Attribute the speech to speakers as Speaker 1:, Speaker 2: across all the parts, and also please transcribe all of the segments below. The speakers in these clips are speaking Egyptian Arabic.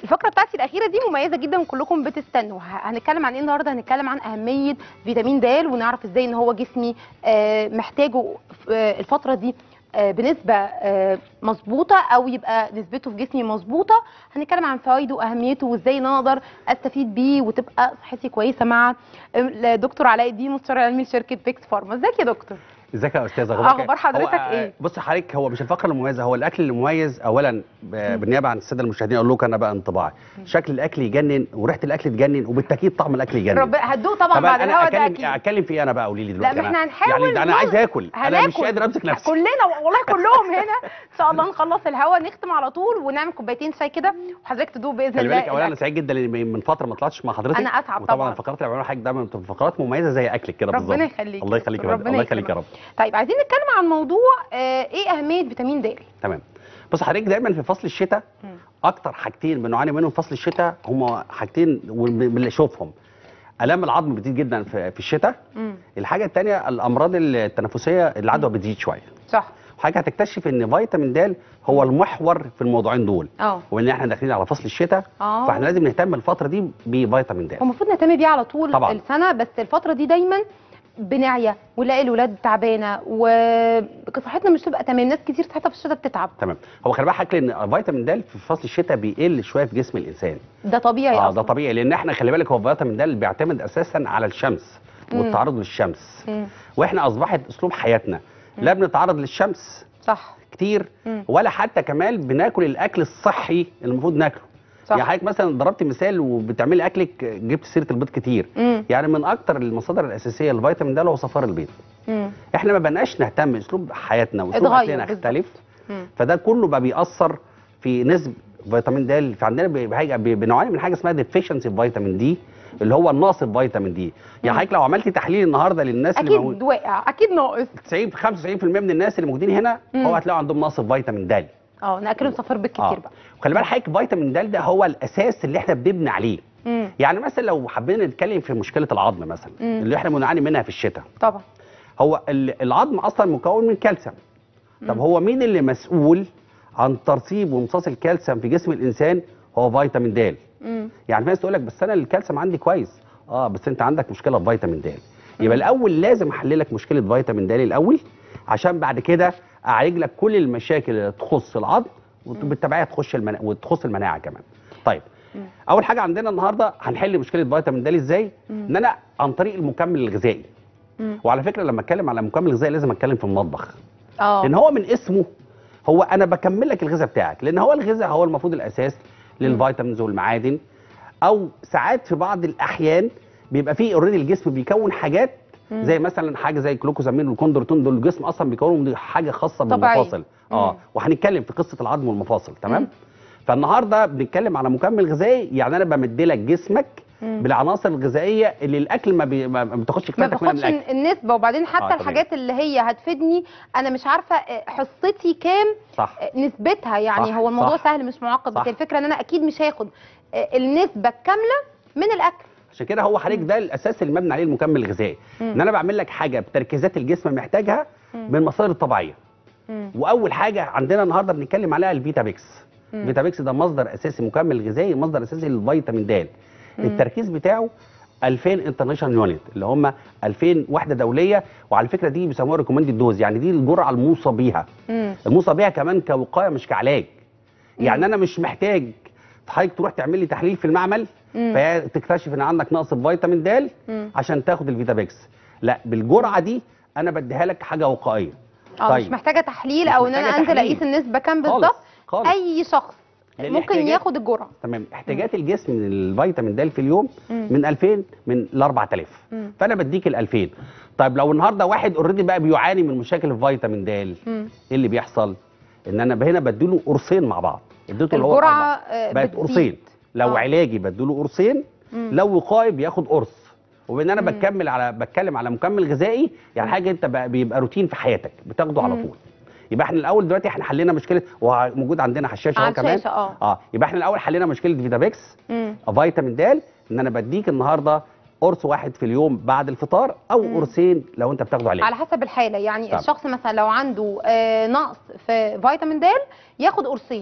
Speaker 1: الفقره بتاعتي الاخيره دي مميزه جدا وكلكم بتستنوا ه- هنتكلم عن ايه النهارده هنتكلم عن اهميه فيتامين د ونعرف ازاي ان هو جسمي آه، محتاجه ف- آه، الفتره دي آه، بنسبه آه، مظبوطه او يبقى نسبته في جسمي مظبوطه هنتكلم عن فوائده واهميته وازاي نقدر استفيد بيه وتبقى صحتي كويسه مع الدكتور علاء الدين مستشار علمي لشركه بيكس فارما ازيك يا دكتور
Speaker 2: ازيك يا استاذ
Speaker 1: أخبار حضرتك
Speaker 2: هو
Speaker 1: إيه؟
Speaker 2: بص حضرتك هو مش الفقره المميزه هو الاكل المميز اولا ب- بالنيابه عن الساده المشاهدين اقول لكم انا بقى انطباعي شكل الاكل يجنن وريحه الاكل تجنن وبالتاكيد طعم الاكل يجنن
Speaker 1: ربنا هتدوق طبعا
Speaker 2: طب
Speaker 1: بعد
Speaker 2: انا
Speaker 1: الهوا ده
Speaker 2: اتكلم
Speaker 1: اكيد
Speaker 2: اتكلم في ايه انا بقى قولي لي دلوقتي
Speaker 1: لا ما
Speaker 2: أنا-
Speaker 1: احنا هنحاول
Speaker 2: يعني ده انا
Speaker 1: نقول-
Speaker 2: عايز اكل انا مش
Speaker 1: هناكل.
Speaker 2: قادر امسك نفسي
Speaker 1: كلنا والله كلهم هنا ان شاء الله نخلص الهوا نختم على طول ونعمل كوبايتين شاي كده وحضرتك تدوق باذن
Speaker 2: خلي
Speaker 1: الله
Speaker 2: بالك اولا انا
Speaker 1: الأكل.
Speaker 2: سعيد جدا لان من فتره ما طلعتش مع حضرتك
Speaker 1: أنا أسعد
Speaker 2: وطبعا
Speaker 1: طبعاً.
Speaker 2: الفقرات اللي بعملها حضرتك دايما بتبقى فقرات مميزه زي اكلك كده بالظبط
Speaker 1: ربنا يخليك
Speaker 2: الله يخليك يا فندم.
Speaker 1: ربنا
Speaker 2: الله يخليك يا رب
Speaker 1: طيب عايزين نتكلم عن موضوع آه ايه اهميه فيتامين د
Speaker 2: تمام بص حضرتك دايما في فصل الشتاء
Speaker 1: مم.
Speaker 2: اكتر حاجتين بنعاني منهم في فصل الشتاء هما حاجتين واللي اشوفهم الام العظم بتزيد جدا في في الشتاء
Speaker 1: مم.
Speaker 2: الحاجه الثانيه الامراض التنفسيه العدوى بتزيد شويه
Speaker 1: صح
Speaker 2: حاجه هتكتشف ان فيتامين د هو المحور في الموضوعين دول
Speaker 1: اه
Speaker 2: وان احنا داخلين على فصل الشتاء
Speaker 1: اه
Speaker 2: فاحنا لازم نهتم الفتره دي بفيتامين د
Speaker 1: هو المفروض نهتم بيه على طول
Speaker 2: طبعاً.
Speaker 1: السنه بس الفتره دي دايما بنعيا ونلاقي الولاد تعبانه وصحتنا مش تبقى تمام ناس كتير صحتها في الشتاء بتتعب
Speaker 2: تمام هو خلي بالك حضرتك ان فيتامين د في فصل الشتاء بيقل شويه في جسم الانسان
Speaker 1: ده طبيعي
Speaker 2: اه
Speaker 1: اصلا
Speaker 2: ده طبيعي لان احنا خلي بالك هو فيتامين د بيعتمد اساسا على الشمس
Speaker 1: مم.
Speaker 2: والتعرض للشمس
Speaker 1: مم.
Speaker 2: واحنا اصبحت اسلوب حياتنا لا بنتعرض للشمس
Speaker 1: صح
Speaker 2: كتير
Speaker 1: مم.
Speaker 2: ولا حتى كمان بناكل الاكل الصحي اللي المفروض ناكله
Speaker 1: صح
Speaker 2: يعني حضرتك مثلا ضربت مثال وبتعملي اكلك جبت سيره البيض كتير
Speaker 1: مم.
Speaker 2: يعني من اكتر المصادر الاساسيه للفيتامين د هو صفار البيض
Speaker 1: مم.
Speaker 2: احنا ما بقناش نهتم اسلوب حياتنا واسلوب
Speaker 1: اتغير
Speaker 2: اكلنا
Speaker 1: بالظبط.
Speaker 2: اختلف
Speaker 1: مم.
Speaker 2: فده كله بقى بيأثر في نسبة فيتامين د فعندنا بي- حاجه بي- بنعاني من حاجه اسمها ديفيشنسي فيتامين دي اللي هو النقص في فيتامين دي يعني حضرتك لو عملتي تحليل النهارده للناس اللي
Speaker 1: اكيد
Speaker 2: موجود
Speaker 1: واقع اكيد ناقص
Speaker 2: 90 95% من الناس اللي موجودين هنا
Speaker 1: مم.
Speaker 2: هو هتلاقوا عندهم نقص في فيتامين د
Speaker 1: اه ناكلهم صفار بالكتير
Speaker 2: اه
Speaker 1: بقى
Speaker 2: وخلي بالك حضرتك فيتامين د ده هو الاساس اللي احنا بنبني عليه
Speaker 1: مم.
Speaker 2: يعني مثلا لو حبينا نتكلم في مشكله العظم مثلا
Speaker 1: مم.
Speaker 2: اللي احنا بنعاني منها في الشتاء
Speaker 1: طبعا
Speaker 2: هو ال- العظم اصلا مكون من كالسيوم طب
Speaker 1: مم.
Speaker 2: هو مين اللي مسؤول عن ترسيب وامتصاص الكالسيوم في جسم الانسان هو فيتامين د
Speaker 1: مم.
Speaker 2: يعني في ناس تقول لك بس انا الكالسيوم عندي كويس اه بس انت عندك مشكله في فيتامين د يبقى الاول لازم احلل لك مشكله فيتامين د الاول عشان بعد كده اعالج لك كل المشاكل اللي تخص العظم وبالتبعيه تخش المنا... وتخص المناعه كمان طيب
Speaker 1: مم.
Speaker 2: اول حاجه عندنا النهارده هنحل مشكله فيتامين د ازاي
Speaker 1: مم.
Speaker 2: ان انا عن طريق المكمل الغذائي
Speaker 1: مم.
Speaker 2: وعلى فكره لما اتكلم على مكمل غذائي لازم اتكلم في المطبخ
Speaker 1: اه
Speaker 2: لان هو من اسمه هو انا بكمل لك الغذاء بتاعك لان هو الغذاء هو المفروض الاساس للفيتامينز والمعادن او ساعات في بعض الاحيان بيبقى فيه اوريدي الجسم بيكون حاجات
Speaker 1: مم.
Speaker 2: زي مثلا حاجه زي الكلوكوزامين والكوندروتون دول الجسم اصلا بيكونوا دي حاجه خاصه
Speaker 1: طبيعي.
Speaker 2: بالمفاصل اه
Speaker 1: مم.
Speaker 2: وهنتكلم في قصه العظم والمفاصل تمام
Speaker 1: مم.
Speaker 2: فالنهارده بنتكلم على مكمل غذائي يعني انا بمد لك جسمك
Speaker 1: مم.
Speaker 2: بالعناصر الغذائيه اللي الاكل ما, بي... ما ما بتاخدش
Speaker 1: ما
Speaker 2: كفايتك منها من
Speaker 1: باخدش
Speaker 2: الاكل
Speaker 1: النسبه وبعدين حتى
Speaker 2: آه، تمام.
Speaker 1: الحاجات اللي هي هتفيدني انا مش عارفه آه، حصتي كام
Speaker 2: صح
Speaker 1: آه، نسبتها يعني
Speaker 2: صح،
Speaker 1: هو الموضوع
Speaker 2: صح.
Speaker 1: سهل مش معقد
Speaker 2: صح.
Speaker 1: بس الفكره ان انا اكيد مش هاخد آه، النسبه الكامله من الاكل
Speaker 2: عشان كده هو حضرتك ده الاساس اللي مبني عليه المكمل الغذائي
Speaker 1: مم.
Speaker 2: ان انا بعمل لك حاجه بتركيزات الجسم محتاجها
Speaker 1: مم.
Speaker 2: من المصادر الطبيعيه
Speaker 1: مم.
Speaker 2: واول حاجه عندنا النهارده بنتكلم عليها الفيتا بيكس
Speaker 1: مم.
Speaker 2: فيتا بيكس ده مصدر اساسي مكمل غذائي مصدر اساسي للفيتامين د
Speaker 1: مم.
Speaker 2: التركيز بتاعه 2000 انترناشونال يونت اللي هم 2000 وحده دوليه وعلى فكره دي بيسموها ريكومندد دوز يعني دي الجرعه الموصى بيها
Speaker 1: مم.
Speaker 2: الموصى بيها كمان كوقايه مش كعلاج
Speaker 1: مم.
Speaker 2: يعني انا مش محتاج حضرتك تروح تعمل لي تحليل في المعمل
Speaker 1: مم.
Speaker 2: فتكتشف ان عندك نقص في فيتامين د
Speaker 1: مم.
Speaker 2: عشان تاخد الفيتا بيكس لا بالجرعه دي انا بديها لك حاجه وقائيه
Speaker 1: اه مش محتاجه تحليل
Speaker 2: مش
Speaker 1: او ان انا
Speaker 2: محتاجة
Speaker 1: انزل
Speaker 2: تحليل.
Speaker 1: اقيس النسبه كام
Speaker 2: خالص
Speaker 1: بالظبط
Speaker 2: خالص
Speaker 1: اي شخص
Speaker 2: لأن
Speaker 1: ممكن
Speaker 2: احتياجات-
Speaker 1: ياخد الجرعه
Speaker 2: تمام احتياجات الجسم من الفيتامين د في اليوم
Speaker 1: مم.
Speaker 2: من 2000 من ل 4000
Speaker 1: مم.
Speaker 2: فانا بديك ال 2000 طيب لو النهارده واحد اوريدي بقى بيعاني من مشاكل الفيتامين د ايه
Speaker 1: مم.
Speaker 2: اللي بيحصل ان انا هنا بديله قرصين مع بعض اديته اللي هو
Speaker 1: الجرعه
Speaker 2: الأربعة.
Speaker 1: آه،
Speaker 2: بقت
Speaker 1: بتزيد.
Speaker 2: قرصين لو
Speaker 1: آه.
Speaker 2: علاجي بديله قرصين
Speaker 1: مم.
Speaker 2: لو وقائي بياخد قرص وبان انا
Speaker 1: مم.
Speaker 2: بكمل على بتكلم على مكمل غذائي يعني حاجه انت بقى بيبقى روتين في حياتك بتاخده على
Speaker 1: مم.
Speaker 2: طول يبقى احنا الاول دلوقتي احنا حلينا مشكله وموجود عندنا على الشاشه
Speaker 1: على
Speaker 2: اهو كمان
Speaker 1: الشاشة، اه.
Speaker 2: اه يبقى احنا الاول حلينا مشكله فيتابيكس
Speaker 1: مم.
Speaker 2: فيتامين د ان انا بديك النهارده قرص واحد في اليوم بعد الفطار او
Speaker 1: مم.
Speaker 2: قرصين لو انت بتاخده علاج
Speaker 1: على حسب الحاله يعني
Speaker 2: طبعا.
Speaker 1: الشخص مثلا لو عنده آه، نقص في فيتامين د ياخد قرصين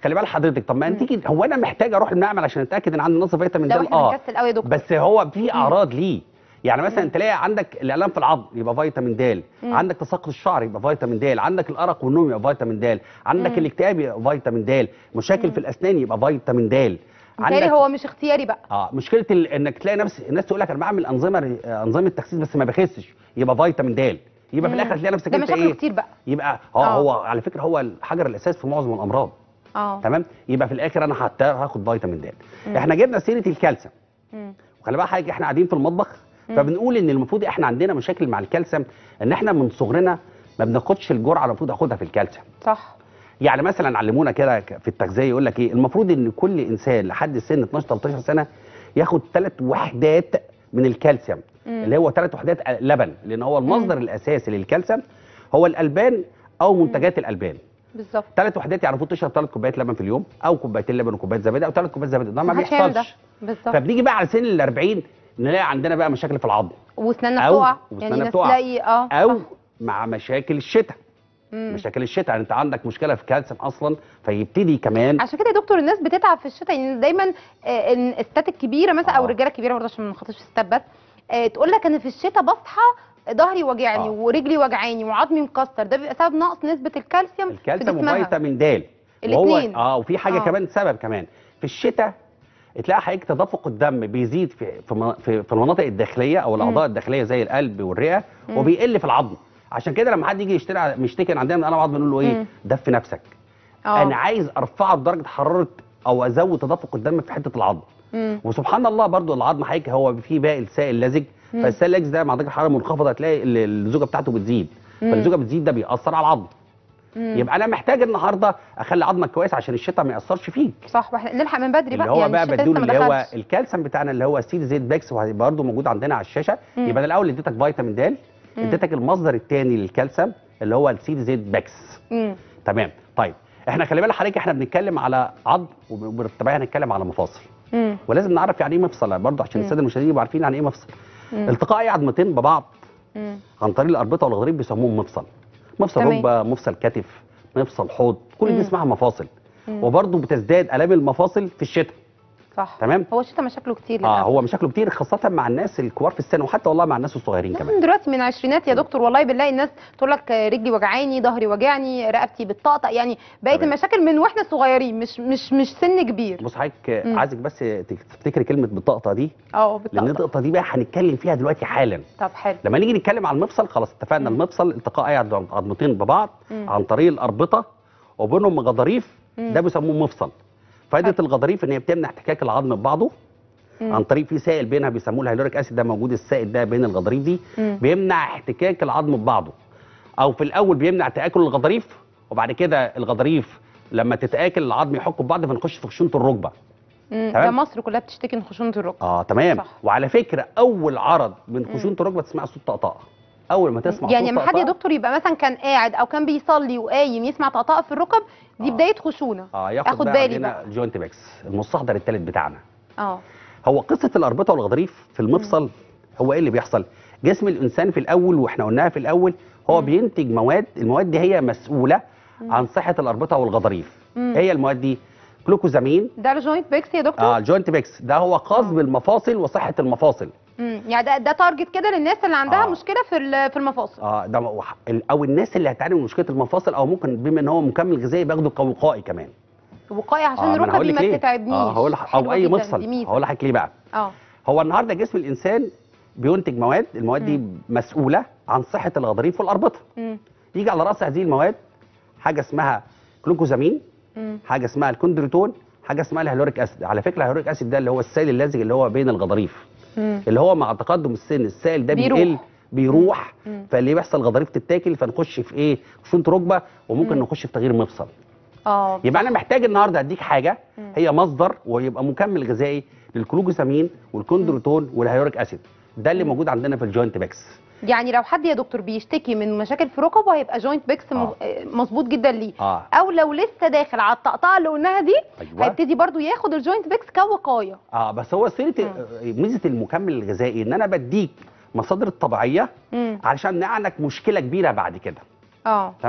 Speaker 2: خلي بال حضرتك طب ما انت تيجي هو انا محتاج اروح المعمل عشان اتاكد ان عندي نقص فيتامين د
Speaker 1: لو احنا
Speaker 2: اه
Speaker 1: بنكسل قوي يا دكتور
Speaker 2: بس هو في اعراض ليه يعني مثلا تلاقي عندك الالام في العظم يبقى فيتامين د
Speaker 1: مم.
Speaker 2: عندك تساقط الشعر يبقى فيتامين د عندك الارق والنوم يبقى فيتامين د عندك
Speaker 1: مم.
Speaker 2: الاكتئاب يبقى فيتامين د مشاكل في الاسنان يبقى فيتامين د
Speaker 1: بالتالي هو مش اختياري بقى
Speaker 2: اه مشكله ال... انك تلاقي نفس الناس تقول لك انا بعمل انظمه انظمه تخسيس بس ما بخسش يبقى فيتامين د يبقى في
Speaker 1: مم.
Speaker 2: الاخر تلاقي نفسك
Speaker 1: ده
Speaker 2: انت
Speaker 1: مشاكله
Speaker 2: ايه
Speaker 1: كتير بقى
Speaker 2: يبقى اه
Speaker 1: آه.
Speaker 2: هو على فكره هو الحجر الاساس في معظم الامراض
Speaker 1: اه
Speaker 2: تمام يبقى في الاخر انا هت- هاخد فيتامين د
Speaker 1: مم.
Speaker 2: احنا جبنا سيره الكالسيوم
Speaker 1: مم.
Speaker 2: وخلي بالك حضرتك احنا قاعدين في المطبخ
Speaker 1: مم.
Speaker 2: فبنقول ان المفروض احنا عندنا مشاكل مع الكالسيوم ان احنا من صغرنا ما بناخدش الجرعه اللي المفروض اخدها في الكالسيوم
Speaker 1: صح
Speaker 2: يعني مثلا علمونا كده ك- في التغذيه يقول لك ايه المفروض ان كل انسان لحد سن 12 13 سنه ياخد ثلاث وحدات من الكالسيوم
Speaker 1: مم.
Speaker 2: اللي هو ثلاث وحدات لبن لان هو المصدر الاساسي للكالسيوم هو الالبان او منتجات الالبان
Speaker 1: بالظبط
Speaker 2: ثلاث وحدات يعني المفروض تشرب ثلاث كوبايات لبن في اليوم او كوبايتين لبن وكوبايه زبادي او ثلاث كوبايات زبادي ده ما
Speaker 1: محدش يعمل ده.
Speaker 2: بيحصلش
Speaker 1: بالظبط
Speaker 2: فبنيجي بقى على سن ال 40 نلاقي عندنا بقى مشاكل في العظم
Speaker 1: واسناننا
Speaker 2: أو-
Speaker 1: بتقع
Speaker 2: وأسناننا
Speaker 1: يعني ناس
Speaker 2: بتقع.
Speaker 1: تلاقي اه
Speaker 2: او
Speaker 1: صح.
Speaker 2: مع مشاكل الشتاء
Speaker 1: مم.
Speaker 2: مشاكل الشتاء يعني انت عندك مشكله في كالسيوم اصلا فيبتدي كمان
Speaker 1: عشان كده يا دكتور الناس بتتعب في الشتاء يعني دايما آه، إن الستات الكبيره مثلا او
Speaker 2: آه.
Speaker 1: الرجاله الكبيره برضه عشان ما نخاطبش الستات بس آه، تقول لك انا في الشتاء بصحى ظهري وجعني
Speaker 2: آه.
Speaker 1: ورجلي وجعاني وعظمي مكسر ده بيبقى سبب نقص نسبه الكالسيوم في
Speaker 2: الكالسيوم
Speaker 1: جسمها
Speaker 2: وفيتامين د
Speaker 1: الاتنين.
Speaker 2: اه وفي حاجه
Speaker 1: آه.
Speaker 2: كمان سبب كمان في الشتاء تلاقي حضرتك تدفق الدم بيزيد في في من- في, في المناطق الداخليه او الاعضاء الداخليه زي القلب والرئه
Speaker 1: مم.
Speaker 2: وبيقل في العظم عشان كده لما حد يجي يشتري ع- مشتكي إن عندنا من الم عظم نقول له ايه
Speaker 1: مم.
Speaker 2: دفي نفسك
Speaker 1: اه
Speaker 2: انا عايز ارفعه بدرجه حراره او ازود تدفق الدم في حته العظم
Speaker 1: مم.
Speaker 2: وسبحان الله برضو العظم حضرتك هو فيه باقي السائل لزج
Speaker 1: مم.
Speaker 2: فالسائل اللزج ده مع درجه حراره منخفضه هتلاقي ال- الزوجه بتاعته بتزيد
Speaker 1: مم.
Speaker 2: فالزوجه بتزيد ده بيأثر على العظم
Speaker 1: مم.
Speaker 2: يبقى انا محتاج النهارده اخلي عظمك كويس عشان الشتاء ما ياثرش فيك
Speaker 1: صح واحنا نلحق من بدري بقى
Speaker 2: اللي هو
Speaker 1: يعني
Speaker 2: بقى
Speaker 1: الشتاء
Speaker 2: بدول
Speaker 1: لسه ما
Speaker 2: اللي هو
Speaker 1: دخلش.
Speaker 2: الكالسيوم بتاعنا اللي هو سيد زيت باكس وهيبقى برضه موجود عندنا على الشاشه
Speaker 1: مم.
Speaker 2: يبقى انا الاول اديتك فيتامين د
Speaker 1: مم.
Speaker 2: اديتك المصدر الثاني للكالسيوم اللي هو السيد زيت باكس
Speaker 1: مم.
Speaker 2: تمام طيب احنا خلي بالك حضرتك احنا بنتكلم على عظم وبالطبيعه هنتكلم على مفاصل
Speaker 1: مم.
Speaker 2: ولازم نعرف يعني ايه مفصل برضه عشان
Speaker 1: مم.
Speaker 2: الساده المشاهدين يبقوا عارفين يعني ايه مفصل
Speaker 1: مم.
Speaker 2: التقاء اي عظمتين ببعض
Speaker 1: مم.
Speaker 2: عن طريق الاربطه والغضاريف بيسموهم مفصل مفصل
Speaker 1: تمام.
Speaker 2: ركبه مفصل كتف مفصل حوض كل دي
Speaker 1: مم.
Speaker 2: اسمها مفاصل
Speaker 1: مم.
Speaker 2: وبرضه بتزداد الام المفاصل في الشتاء
Speaker 1: صح
Speaker 2: تمام
Speaker 1: هو الشتاء مشاكله كتير
Speaker 2: اه
Speaker 1: للأسف.
Speaker 2: هو مشاكله كتير خاصه مع الناس الكبار في السن وحتى والله مع الناس الصغيرين كمان
Speaker 1: من دلوقتي من عشرينات يا دكتور والله بنلاقي الناس تقول لك رجلي وجعاني ظهري وجعني رقبتي بتطقطق يعني بقت
Speaker 2: تمام.
Speaker 1: المشاكل من واحنا صغيرين مش مش مش سن كبير
Speaker 2: بص حضرتك
Speaker 1: مم.
Speaker 2: عايزك بس تفتكري كلمه بالطقطه دي
Speaker 1: اه
Speaker 2: لان
Speaker 1: بتطقطق
Speaker 2: الطقطه دي بقى هنتكلم فيها دلوقتي حالا
Speaker 1: طب حلو
Speaker 2: لما نيجي نتكلم على المفصل خلاص اتفقنا
Speaker 1: مم.
Speaker 2: المفصل التقاء اي عض- عظمتين ببعض
Speaker 1: مم.
Speaker 2: عن طريق الاربطه وبينهم غضاريف
Speaker 1: مم.
Speaker 2: ده بيسموه مفصل فائده
Speaker 1: حلو.
Speaker 2: الغضاريف ان هي بتمنع احتكاك العظم ببعضه
Speaker 1: مم.
Speaker 2: عن طريق في سائل بينها بيسموه الهيلوريك اسيد ده موجود السائل ده بين الغضاريف دي
Speaker 1: مم.
Speaker 2: بيمنع احتكاك العظم ببعضه او في الاول بيمنع تاكل الغضاريف وبعد كده الغضاريف لما تتاكل العظم يحكوا ببعض فنخش في خشونه الركبه
Speaker 1: مم.
Speaker 2: تمام.
Speaker 1: ده مصر كلها بتشتكي من خشونه الركبه
Speaker 2: اه تمام
Speaker 1: صح.
Speaker 2: وعلى فكره اول عرض من خشونه الركبه تسمع صوت طقطقه اول ما تسمع
Speaker 1: يعني
Speaker 2: صوت
Speaker 1: لما حد يا
Speaker 2: طقطقة،
Speaker 1: دكتور يبقى مثلا كان قاعد او كان بيصلي وقايم يسمع طقطقه في الركب دي
Speaker 2: آه.
Speaker 1: بدايه خشونه
Speaker 2: اه ياخد
Speaker 1: اخد
Speaker 2: بقى
Speaker 1: بالي
Speaker 2: عندنا
Speaker 1: بقى
Speaker 2: الجوينت باكس المستحضر الثالث بتاعنا
Speaker 1: اه
Speaker 2: هو قصه الاربطه والغضاريف في المفصل هو ايه اللي بيحصل جسم الانسان في الاول واحنا قلناها في الاول هو
Speaker 1: مم.
Speaker 2: بينتج مواد المواد دي هي مسؤوله
Speaker 1: مم.
Speaker 2: عن صحه الاربطه والغضاريف
Speaker 1: مم.
Speaker 2: هي المواد دي جلوكوزامين
Speaker 1: ده الجوينت بيكس يا دكتور
Speaker 2: اه الجوينت باكس ده هو خاص
Speaker 1: آه.
Speaker 2: بالمفاصل وصحه المفاصل
Speaker 1: مم. يعني ده ده تارجت كده للناس اللي عندها
Speaker 2: آه.
Speaker 1: مشكله في ال- في المفاصل
Speaker 2: اه ده وح- ال- او الناس اللي هتعاني من مشكله المفاصل او ممكن بما ان هو مكمل غذائي بياخدوا كوقائي كمان
Speaker 1: وقايه عشان
Speaker 2: ما أنا هقول
Speaker 1: ركبي
Speaker 2: لك
Speaker 1: ما
Speaker 2: ليه.
Speaker 1: تتعبنيش
Speaker 2: اه هقول لح- او
Speaker 1: حلوة
Speaker 2: اي
Speaker 1: جداً،
Speaker 2: مفصل
Speaker 1: دي ميزة.
Speaker 2: هقول لحضرتك ليه بقى
Speaker 1: اه
Speaker 2: هو النهارده جسم الانسان بينتج مواد المواد دي مسؤوله عن صحه الغضاريف والاربطه
Speaker 1: مم.
Speaker 2: يجي على راس هذه المواد حاجه اسمها جلوكوزامين
Speaker 1: مم.
Speaker 2: حاجه اسمها الكوندروتون حاجه اسمها الهيلوريك اسيد على فكره الهيلوريك اسيد ده اللي هو السائل اللزج اللي هو بين الغضاريف
Speaker 1: مم.
Speaker 2: اللي هو مع تقدم السن السائل ده
Speaker 1: بيروح.
Speaker 2: بيقل بيروح
Speaker 1: مم.
Speaker 2: فاللي بيحصل غضاريف تتاكل فنخش في ايه خشونه ركبه وممكن
Speaker 1: مم.
Speaker 2: نخش في تغيير مفصل
Speaker 1: اه
Speaker 2: يبقى انا محتاج النهارده اديك حاجه
Speaker 1: مم.
Speaker 2: هي مصدر ويبقى مكمل غذائي للكلوجوسامين والكوندروتون والهيوريك اسيد ده اللي
Speaker 1: مم.
Speaker 2: موجود عندنا في الجوينت باكس
Speaker 1: يعني لو حد يا دكتور بيشتكي من مشاكل في ركبه هيبقى جوينت بيكس
Speaker 2: آه.
Speaker 1: مظبوط جدا ليه
Speaker 2: اه
Speaker 1: او لو لسه داخل على الطقطقه اللي قلناها دي
Speaker 2: ايوه
Speaker 1: هيبتدي برضو ياخد الجوينت بيكس كوقايه
Speaker 2: اه بس هو سيره ميزه المكمل الغذائي ان انا بديك مصادر الطبيعيه
Speaker 1: امم
Speaker 2: علشان نعالج مشكله كبيره بعد كده
Speaker 1: اه
Speaker 2: تمام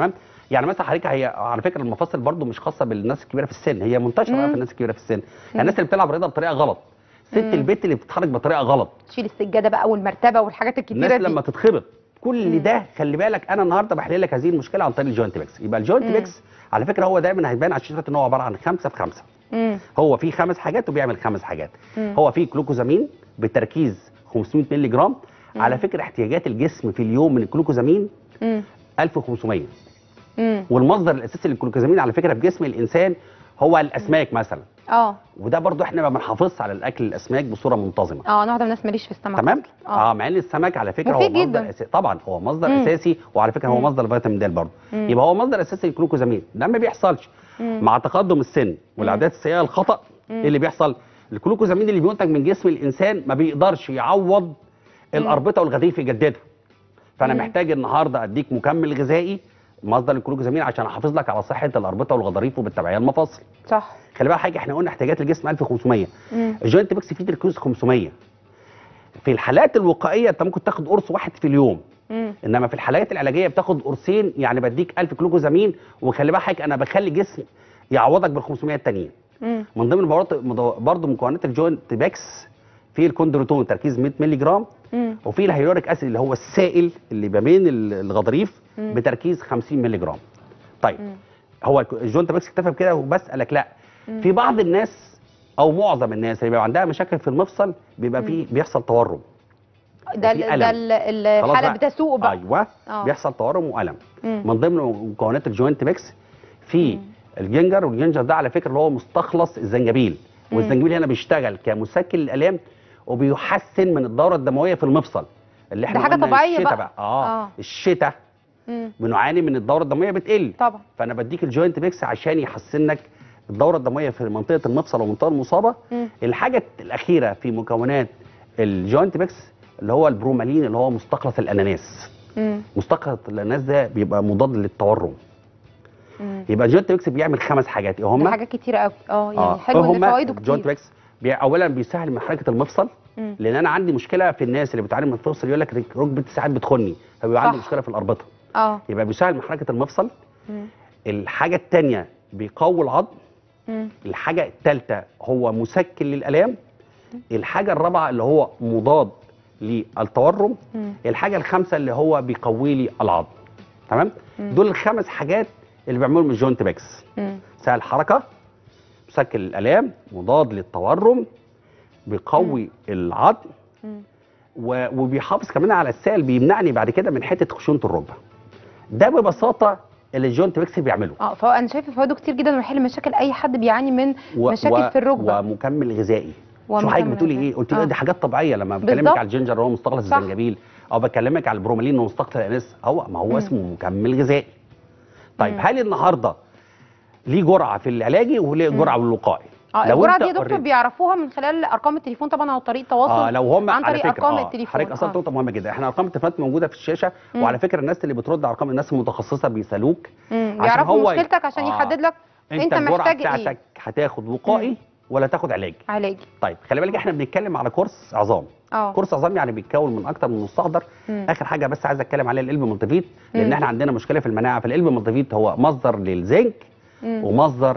Speaker 2: يعني مثلا حضرتك هي على فكره المفاصل برضو مش خاصه بالناس الكبيره في السن هي منتشره
Speaker 1: مم.
Speaker 2: في الناس الكبيره في السن يعني الناس اللي بتلعب رياضه بطريقه غلط ست
Speaker 1: مم.
Speaker 2: البيت اللي بتتحرك بطريقه غلط
Speaker 1: تشيل السجاده بقى والمرتبه والحاجات الكتيره
Speaker 2: الناس
Speaker 1: دي
Speaker 2: لما تتخبط كل
Speaker 1: مم.
Speaker 2: ده خلي بالك انا النهارده بحل لك هذه المشكله عن طريق الجوينت بيكس يبقى الجوينت
Speaker 1: مم.
Speaker 2: بيكس على فكره هو دايما هيبان على الشاشات ان هو عباره عن خمسه في خمسه
Speaker 1: مم.
Speaker 2: هو فيه خمس حاجات وبيعمل خمس حاجات
Speaker 1: مم.
Speaker 2: هو فيه جلوكوزامين بتركيز 500 مللي جرام
Speaker 1: مم.
Speaker 2: على فكره احتياجات الجسم في اليوم من الجلوكوزامين
Speaker 1: مم.
Speaker 2: 1500
Speaker 1: مم.
Speaker 2: والمصدر الاساسي للجلوكوزامين على فكره في جسم الانسان هو الاسماك مثلا
Speaker 1: اه
Speaker 2: وده برضو احنا ما بنحافظش على الاكل الاسماك بصوره منتظمه
Speaker 1: اه انا واحده من الناس ماليش في السمك
Speaker 2: تمام
Speaker 1: أصلاً. اه
Speaker 2: اه مع ان السمك على فكره هو
Speaker 1: مفيد
Speaker 2: مصدر
Speaker 1: جداً.
Speaker 2: أساسي طبعا هو مصدر
Speaker 1: مم.
Speaker 2: اساسي وعلى فكره هو
Speaker 1: مم.
Speaker 2: مصدر الفيتامين د برضه
Speaker 1: مم.
Speaker 2: يبقى هو مصدر اساسي للجلوكوزامين ده ما بيحصلش
Speaker 1: مم.
Speaker 2: مع تقدم السن والعادات السيئه الخطا
Speaker 1: مم.
Speaker 2: ايه اللي بيحصل الجلوكوزامين اللي بينتج من جسم الانسان ما بيقدرش يعوض الاربطه والغضاريف يجددها فانا
Speaker 1: مم.
Speaker 2: محتاج النهارده اديك مكمل غذائي مصدر الجلوكوزامين عشان احافظ لك على صحه الاربطه والغضاريف وبالتبعيه المفاصل
Speaker 1: صح
Speaker 2: خلي بالك حاجه احنا قلنا احتياجات الجسم 1500
Speaker 1: مم.
Speaker 2: الجوينت بيكس فيه تركيز 500 في الحالات الوقائيه انت ممكن تاخد قرص واحد في اليوم
Speaker 1: مم.
Speaker 2: انما في الحالات العلاجيه بتاخد قرصين يعني بديك 1000 جلوكوزامين وخلي بالك حضرتك انا بخلي جسم يعوضك بال 500 التانيين
Speaker 1: مم.
Speaker 2: من ضمن برضه مكونات الجوينت بيكس في الكوندروتون تركيز 100 مللي جرام
Speaker 1: مم.
Speaker 2: وفي الهيلوريك اسيد اللي هو السائل اللي ما بين ال- الغضاريف
Speaker 1: مم.
Speaker 2: بتركيز 50 مللي جرام طيب
Speaker 1: مم.
Speaker 2: هو الجوينت بيكس اكتفى بكده وبسالك لا
Speaker 1: مم.
Speaker 2: في بعض الناس او معظم الناس اللي بيبقى عندها مشاكل في المفصل بيبقى
Speaker 1: مم.
Speaker 2: فيه بيحصل تورم
Speaker 1: ده ال-
Speaker 2: وفي
Speaker 1: ده
Speaker 2: ألم.
Speaker 1: ال- ال-
Speaker 2: خلاص
Speaker 1: الحاله
Speaker 2: بقى.
Speaker 1: بتسوق بقى
Speaker 2: ايوه
Speaker 1: آه.
Speaker 2: بيحصل تورم والم
Speaker 1: مم.
Speaker 2: من ضمن مكونات الجوينت ميكس في
Speaker 1: مم.
Speaker 2: الجنجر والجنجر ده على فكره اللي هو مستخلص الزنجبيل
Speaker 1: مم.
Speaker 2: والزنجبيل هنا بيشتغل كمسكن للالام وبيحسن من الدوره الدمويه في المفصل اللي احنا
Speaker 1: ده حاجة
Speaker 2: قلنا
Speaker 1: طبيعية
Speaker 2: الشتاء
Speaker 1: بقى.
Speaker 2: اه,
Speaker 1: آه.
Speaker 2: آه. الشتاء
Speaker 1: مم.
Speaker 2: بنعاني من الدوره الدمويه بتقل
Speaker 1: طبعا
Speaker 2: فانا بديك الجوينت ميكس عشان يحسن لك الدوره الدمويه في منطقه المفصل والمنطقه المصابه
Speaker 1: مم.
Speaker 2: الحاجه الاخيره في مكونات الجوينت ميكس اللي هو البرومالين اللي هو مستخلص الاناناس
Speaker 1: مم.
Speaker 2: مستخلص الاناناس ده بيبقى مضاد للتورم
Speaker 1: مم.
Speaker 2: يبقى الجوينت ميكس بيعمل خمس حاجات ايه
Speaker 1: ده
Speaker 2: هم
Speaker 1: حاجات كتيره قوي اه يعني حلو ان
Speaker 2: هما
Speaker 1: فوائده
Speaker 2: الجوينت
Speaker 1: كتير
Speaker 2: ميكس بي اولا بيسهل من حركه المفصل
Speaker 1: مم.
Speaker 2: لان انا عندي مشكله في الناس اللي بتعاني من المفصل يقول لك ركبتي ساعات بتخني فبيبقى عندي
Speaker 1: صح.
Speaker 2: مشكله في الاربطه
Speaker 1: اه
Speaker 2: يبقى بيسهل من حركه المفصل
Speaker 1: مم.
Speaker 2: الحاجه الثانيه بيقوي العظم
Speaker 1: مم.
Speaker 2: الحاجه الثالثه هو مسكن للالام الحاجه الرابعه اللي هو مضاد للتورم
Speaker 1: مم.
Speaker 2: الحاجه الخامسه اللي هو بيقوي لي العظم تمام
Speaker 1: مم.
Speaker 2: دول الخمس حاجات اللي بيعملهم الجوينت بيكس
Speaker 1: مم.
Speaker 2: سهل الحركه مسكن للالام مضاد للتورم بيقوي العظم
Speaker 1: مم.
Speaker 2: و- وبيحافظ كمان على السائل بيمنعني بعد كده من حته خشونه الركبه ده ببساطه اللي الجوينت بيكس بيعمله
Speaker 1: اه فهو انا شايفه فوائده كتير جدا ويحل مشاكل اي حد بيعاني من
Speaker 2: و-
Speaker 1: مشاكل
Speaker 2: و-
Speaker 1: في الركبه
Speaker 2: ومكمل غذائي شو
Speaker 1: ومكمل
Speaker 2: حضرتك بتقولي
Speaker 1: غذائي.
Speaker 2: ايه قلت لي
Speaker 1: آه.
Speaker 2: دي حاجات طبيعيه لما بكلمك
Speaker 1: بالظبط.
Speaker 2: على الجينجر اللي هو مستخلص
Speaker 1: صح.
Speaker 2: الزنجبيل او بكلمك على البرومالين اللي هو مستخلص الاناناس هو ما هو
Speaker 1: مم.
Speaker 2: اسمه مكمل غذائي طيب
Speaker 1: مم.
Speaker 2: هل النهارده ليه جرعه في العلاجي وليه
Speaker 1: مم.
Speaker 2: جرعه بالوقائي
Speaker 1: اه
Speaker 2: لو
Speaker 1: الجرعه
Speaker 2: أنت
Speaker 1: دي يا دكتور
Speaker 2: already-
Speaker 1: بيعرفوها من خلال ارقام التليفون طبعا او طريقه تواصل
Speaker 2: اه لو هم
Speaker 1: عن
Speaker 2: على
Speaker 1: طريق
Speaker 2: فكره
Speaker 1: ارقام
Speaker 2: آه
Speaker 1: التليفون
Speaker 2: حضرتك اصلا
Speaker 1: آه.
Speaker 2: نقطه مهمه جدا احنا ارقام التليفونات موجوده في الشاشه
Speaker 1: مم.
Speaker 2: وعلى فكره الناس اللي بترد على ارقام الناس المتخصصه بيسالوك
Speaker 1: مم.
Speaker 2: عشان
Speaker 1: بيعرفوا
Speaker 2: هو ي-
Speaker 1: مشكلتك عشان
Speaker 2: آه.
Speaker 1: يحدد لك
Speaker 2: انت,
Speaker 1: انت
Speaker 2: الجرعه
Speaker 1: محتاج
Speaker 2: بتاعتك
Speaker 1: ايه
Speaker 2: هتاخد وقائي
Speaker 1: مم.
Speaker 2: ولا تاخد علاجي
Speaker 1: علاجي
Speaker 2: طيب خلي بالك احنا بنتكلم على كورس عظام
Speaker 1: اه
Speaker 2: كورس عظام يعني بيتكون من اكتر من مستحضر
Speaker 1: مم.
Speaker 2: اخر حاجه بس عايز اتكلم عليها القلب ملتفيت لان
Speaker 1: مم.
Speaker 2: احنا عندنا مشكله في المناعه فالقلب ملتفيت هو مصدر للزنك
Speaker 1: مم.
Speaker 2: ومصدر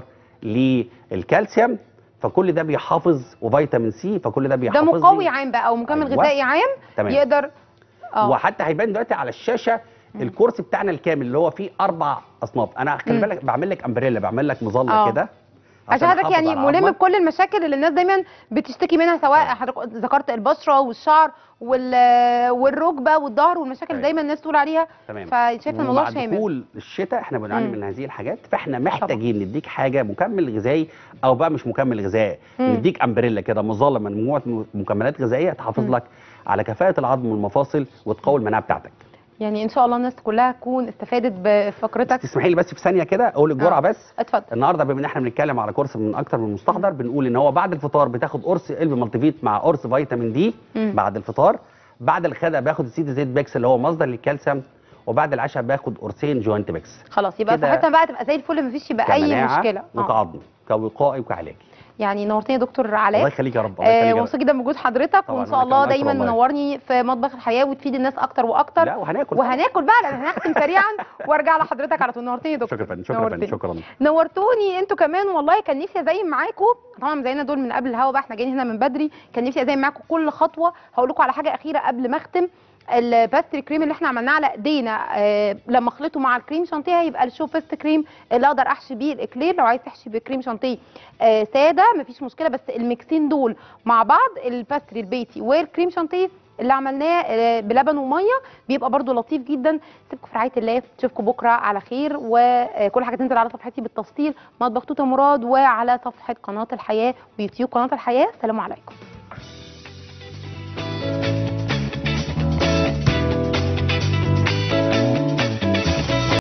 Speaker 2: للكالسيوم فكل ده بيحافظ وفيتامين سي فكل ده
Speaker 1: ده
Speaker 2: بيحافظ لي.
Speaker 1: مقوي عام بقى او مكمل
Speaker 2: أيوة.
Speaker 1: غذائي عام
Speaker 2: تمام.
Speaker 1: يقدر اه
Speaker 2: وحتى هيبان دلوقتي على الشاشه الكورس بتاعنا الكامل اللي هو فيه اربع اصناف انا خلي
Speaker 1: مم.
Speaker 2: بالك بعمل لك امبريلا بعمل لك مظله
Speaker 1: آه.
Speaker 2: كده
Speaker 1: عشان حضرتك
Speaker 2: أحافظ
Speaker 1: يعني
Speaker 2: على
Speaker 1: ملم
Speaker 2: عظمك.
Speaker 1: بكل المشاكل اللي الناس دايما بتشتكي منها سواء
Speaker 2: أيوة.
Speaker 1: حضرتك ذكرت البشره والشعر وال- والركبه والظهر والمشاكل اللي
Speaker 2: أيوة.
Speaker 1: دايما الناس تقول عليها
Speaker 2: تمام
Speaker 1: فشايف الموضوع
Speaker 2: ومع
Speaker 1: شامل
Speaker 2: دخول الشتاء احنا بنعاني
Speaker 1: مم.
Speaker 2: من هذه الحاجات فاحنا محتاجين نديك حاجه مكمل غذائي او بقى مش مكمل غذائي
Speaker 1: مم.
Speaker 2: نديك امبريلا كده مظله من مجموعه م- مكملات غذائيه تحافظ
Speaker 1: مم.
Speaker 2: لك على كفاءه العظم والمفاصل وتقوي المناعه بتاعتك
Speaker 1: يعني ان شاء الله الناس كلها تكون استفادت بفقرتك
Speaker 2: تسمحي لي بس في ثانيه كده اقول الجرعه
Speaker 1: آه.
Speaker 2: بس
Speaker 1: اتفضل
Speaker 2: النهارده بما ان احنا بنتكلم على كورس من اكتر من مستحضر بنقول ان هو بعد الفطار بتاخد قرص قلب مالتيفيت مع قرص فيتامين دي
Speaker 1: مم.
Speaker 2: بعد الفطار بعد الغداء باخد السيد زيت بيكس اللي هو مصدر للكالسيوم وبعد العشاء باخد قرصين جوينت بيكس
Speaker 1: خلاص يبقى
Speaker 2: كده
Speaker 1: صحتنا بقى تبقى زي الفل مفيش يبقى اي
Speaker 2: كمناعة
Speaker 1: مشكله اه
Speaker 2: وكعظم كوقائي وكعلاجي
Speaker 1: يعني نورتني يا دكتور
Speaker 2: الله
Speaker 1: علاء
Speaker 2: يخليك يا رب الله
Speaker 1: آه،
Speaker 2: يخليك يا رب.
Speaker 1: مبسوطه جدا بوجود حضرتك
Speaker 2: طبعاً،
Speaker 1: وان شاء
Speaker 2: وأنا
Speaker 1: الله
Speaker 2: كمان
Speaker 1: دايما
Speaker 2: أكتر والله.
Speaker 1: منورني في مطبخ الحياه وتفيد الناس اكتر واكتر
Speaker 2: لا وهناكل
Speaker 1: وهناكل بقى لان هنختم سريعا وارجع لحضرتك على طول نورتني يا دكتور
Speaker 2: شكرا يا فندم شكرا يا فندم
Speaker 1: نورتني.
Speaker 2: شكرا
Speaker 1: نورتوني انتوا كمان والله كان نفسي ازين معاكم طبعا مزينا دول من قبل الهوا بقى احنا جايين هنا من بدري كان نفسي ازين معاكم كل خطوه هقول لكم على حاجه اخيره قبل ما اختم الباستري كريم اللي احنا عملناه على ايدينا آه لما اخلطه مع الكريم شانتيه هيبقى الشو فيست كريم اللي اقدر احشي بيه الاكلير لو عايز تحشي بكريم شانتيه آه ساده مفيش مشكله بس الميكسين دول مع بعض الباستري البيتي والكريم شانتيه اللي عملناه آه، بلبن وميه بيبقى برضو لطيف جدا سيبكم في رعايه الله اشوفكم بكره على خير وكل حاجه تنزل على صفحتي بالتفصيل مطبخ توته مراد وعلى صفحه قناه الحياه ويوتيوب قناه الحياه سلام عليكم